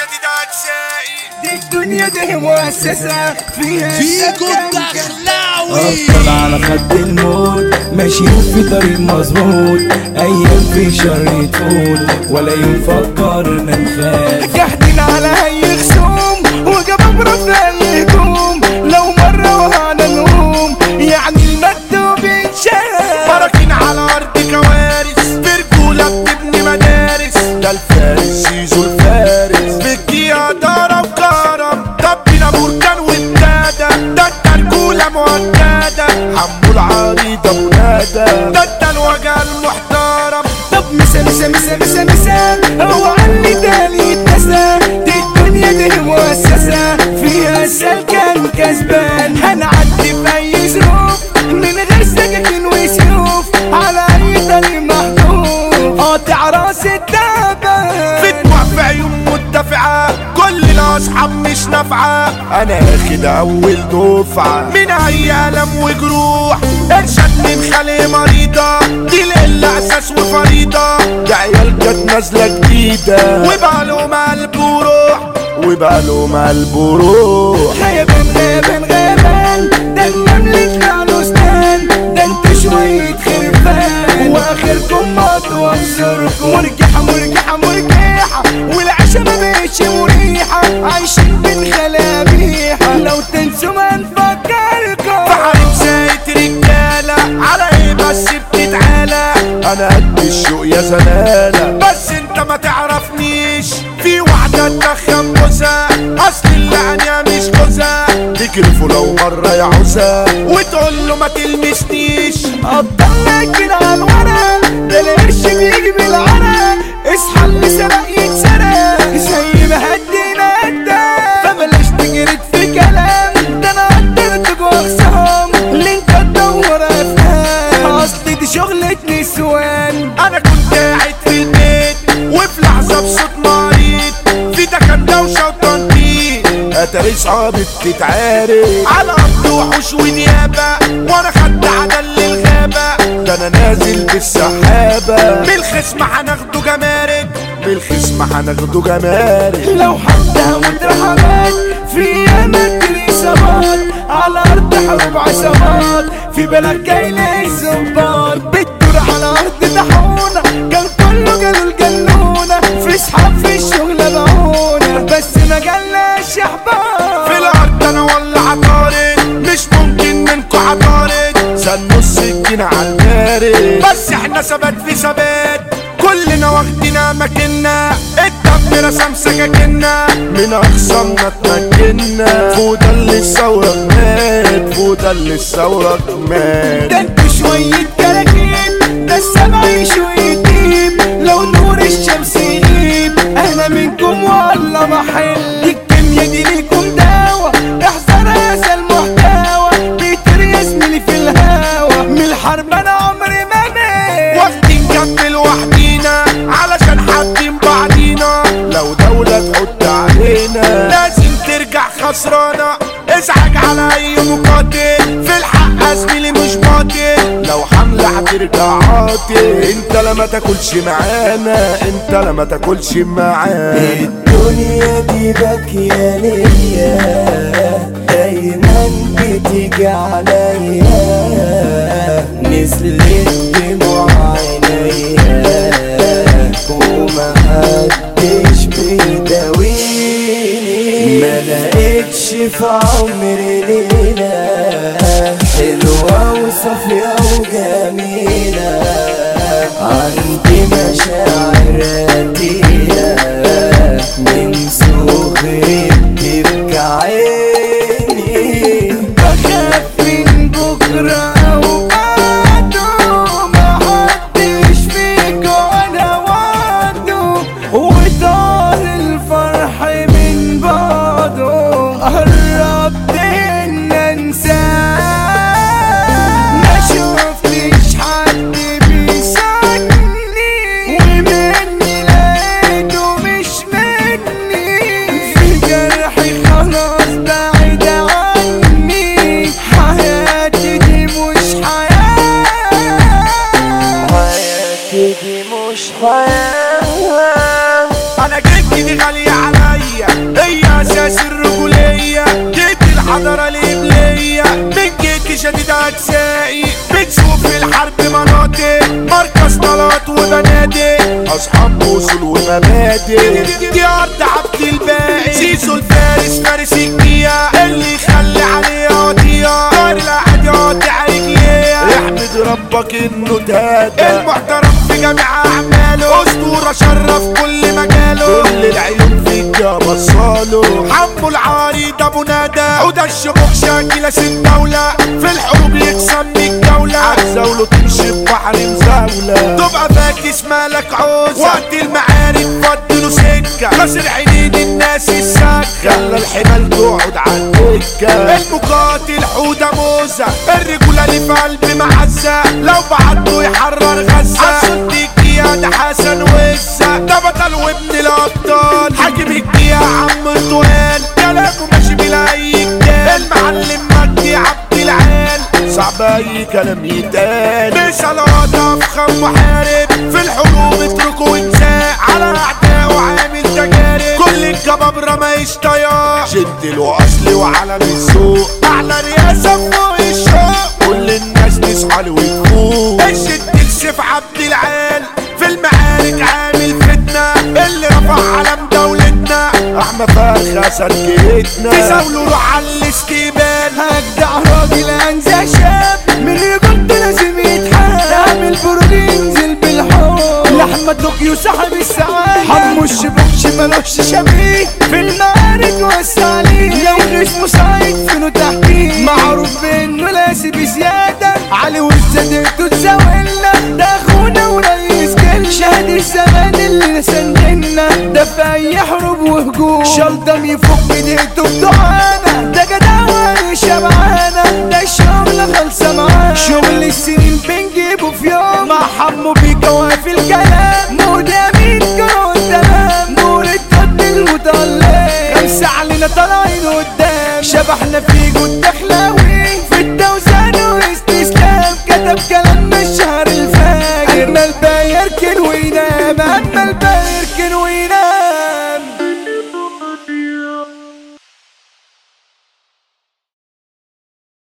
شديد أجزائي دي الدنيا دي مؤسسة فيها فيكو السكن الدخلاوي أبطال على خد الموت ماشيين في طريق مظبوط أيام في شر تفوت ولا يوم فكرنا نخاف جاهدين على أي خصوم وجباب رفع الهجوم لو مرة وهنا نقوم يعني المكتوب ينشاف براكين على أرض كوارث برجولة بتبني مدارس ده الفارس سيزو الفارس بكيا ضرب كرم دبنا بركان وابتدى ده الترجولة مؤكدة حمو العريضة منادى ده انت الوجه المحترم طب مسا مسا مسا مسا مسا هو عني تاني اتنسى دي الدنيا دي مؤسسة فيها السلكان كسبان هنعدي في أي ظروف من غير سكاكين وسيوف على أي طريق محدود قاطع راس التعبان فتوى في عيون مدفعة كل الأصحاب مش نافعة أنا اخد أول دفعة من أي ألم وجروح ارشد من خلق مريضة دي القلة أساس وفريضة ده عيال كانت نازلة جديدة وبقى لهم قلب وروح وبقى لهم قلب وروح غابن غابن غابن ده النمل يطلع له اسنان ده انت شوية خرفان واخركم مطوى بزركم مرجحة مرجحة مرجحة والعشا ما بقتش مريحة عايشين بين خلابيحة لو تنسوا ما نفكركم فحارب زايد رجالة على ايه بس بتتعالى انا قد الشوق يا زلالة بس انت ما تعرفنيش في واحدة تدخن بوسة اصل اللعنة مش جوزة تجرفه لو مرة يا عوزة وتقول له ما تلمسنيش قطعنا كده على الورق ده القرش بيجي بالعرق اصحى اللي سرق يتسرق زي ما هدينا هدا فبلاش تجرد في كلام ده انا قدرت جوا خصام اللي انت تدور افهام اصل دي شغلة نسوان انا كنت قاعد في البيت وفي لحظة بصوت مريض في ده كان دوشة وتنطيط اتاري صحابي بتتعارك على ارض وحوش ونيابة وانا خدت عدل للغابة ده انا نازل بالسحابة بالخصم هناخده جمارك بالخصم هناخده جمارك لو حتى هموت رحمات في امل اصابات على ارض حروب عصابات في بلد جاي لي الزباط بتدور على ارض طاحونه كان كله جاله الجنونه في اصحاب في الشغل بعونه بس ما جالناش احباط في الارض انا ولا عطارد مش ممكن منكو عطارد سنوا السكين على المارد بس احنا ثبات في ثبات كلنا واخدين اماكننا الدم رسم سكاكنا من اخصامنا اتمكنا فوق اللي الثورة مات فوق اللي الثورة مات ده انتوا شوية كراكيب ده السبع شوية ديب لو نور الشمس يغيب انا منكم والله محل دي الكيميا دي ليكم دواء احذر هذا المحتوى بيتر يا زميلي في الهوا من الحرب انا عمري ما مات واخدين جنب لوحدينا علشان حاطين بعضينا لو دولة تحط علينا لازم ترجع خسرانة ازعج على اي مقاتل في الحق زميلي مش باطل لو حملة هترجع عاطل انت لما تاكلش معانا انت لما تاكلش معانا الدنيا دي باكية ليا دايما بتيجي عليا نزلت دموع عينيا ومحدش بيداويني ما لقيتش في عمري ليلة حلوة وصافية وجميلة عندي مشاعر قتيلة من صغري بتبكي عيني بخاف من بكرة أو بعده محدش فيكو أنا وعده وطار الفرح من بعده قربت إن أنساه ما شفتش حد بيساعدني ومني لقيته مش مني في جرحي خلاص بعيد عني حياتي دي مش حياة حياتي دي مش حياة انا جبتي دي غالية عليا اساس الرجولية جيت الحضارة الإبلية من جيت شديد أجزائي بتشوف في الحرب مناطق مركز طلات وبنادق أصحاب وصول ومبادئ دي أرض عبد الباقي سيسو الفارس فارس الجية اللي يخلي عليها قضية غير العادي قاطع رجليها احمد ربك انه تهدى المحترم في جميع اعماله اسطورة شرف كل مجاله كل العيون فيك يا بصاله حمو العريض ابو ندى عودة الشبوك شاكلة ست دولة في الحروب يكسب الجولة عالزولة تمشي ببحر مزاولة تبقى فاكس مالك عوزة وقت المعارك فضلوا سكة كسر عينين الناس السكة خلى الحمال تقعد على الدكة المقاتل حودة موزة الرجولة اللي في قلبي معزة لو بعته يحرر غزة عالصديق ده حسن وزة ده بطل وابن الابطال حاكم الجيا عم طوال كلامه ماشي بلا اي جدال المعلم مجدي عبد العال صعب اي كلام يتقال مثال افخم محارب في الحروب اتركوا وانساء على اعداء وعامل تجارب كل الجبابرة ما يشتيا جد واصلي وعلم السوق اعلى رئاسة فوق الشوق كل الناس تصحى له وتفوق الشد السيف عبد العال في المعارك عامل فتنة اللي رفع علم دولتنا احمد فرخة سرجتنا تساولوا روح على الاستقبال هجدع راجل انزع شاب من رجولته لازم يتحاب اعمل برود ينزل بالحب لحمة طوكيو سحب السعادة حمو الشبوكش ملوش شبيه في المعارك وسع عليه لو اسمه سعيد فينه تحقيق معروف بانه لازم بزيادة علي وزادته تزاولنا ده اخونا ورئيس كل شهد الزمان اللي سندنا ده في اي حروب وهجوم شلطم يفك ايديته بدعانا ده جدع شبعانة ده الشغل خلصة معانا شغل السنين بنجيبه في يوم مع حمو بيكا واقف الكلام مود امين كرون تمام نور الضد المطلع خمسة علينا طالعين قدام شبحنا في جود دخلاوي في التوزان واستسلام كتب كلامنا الشهر الفاجر اما الباير كان وينام اما الباير كان وينام